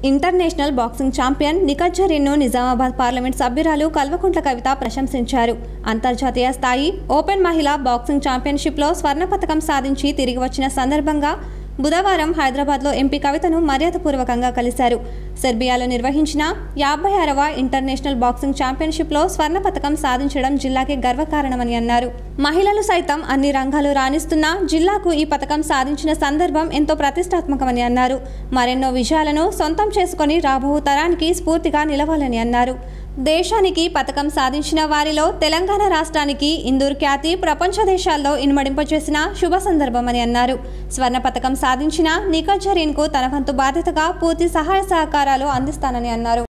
international boxing champion Nikhat జరీన్ను Nizamabad parliament సభ్యురాలు కల్వకుంట్ల కవిత ప్రశంసించారు అంతర్జాతీయ స్థాయి ఓపెన్ మహిళా బాక్సింగ్ ఛాంపియన్షిప్లో స్వర్ణ పథకం సాధించి తిరిగి వచ్చిన సందర్భంగా బుధవారం హైదరాబాద్లో ఎంపీ కవితను మర్యాదపూర్వకంగా కలిశారు సెర్బియాలో నిర్వహించిన యాభై ఆరవ ఇంటర్నేషనల్ బాక్సింగ్ ఛాంపియన్షిప్లో స్వర్ణ పథకం సాధించడం జిల్లాకి గర్వకారణమని అన్నారు మహిళలు సైతం అన్ని రంగాలు రాణిస్తున్న జిల్లాకు ఈ పథకం సాధించిన సందర్భం ఎంతో ప్రతిష్టాత్మకమని అన్నారు మరెన్నో విజయాలను సొంతం చేసుకొని రాబో తరానికి స్ఫూర్తిగా నిలవాలని అన్నారు దేశానికి పథకం సాధించిన వారిలో తెలంగాణ రాష్ట్రానికి ఇందూర్ ఖ్యాతి ప్రపంచ దేశాల్లో ఇనుమడింపజేసిన శుభ సందర్భమని అన్నారు స్వర్ణ పథకం సాధించిన నిఖత్ జరీన్కు తన వంతు బాధ్యతగా పూర్తి సహాయ సహకారాలు అందిస్తానని అన్నారు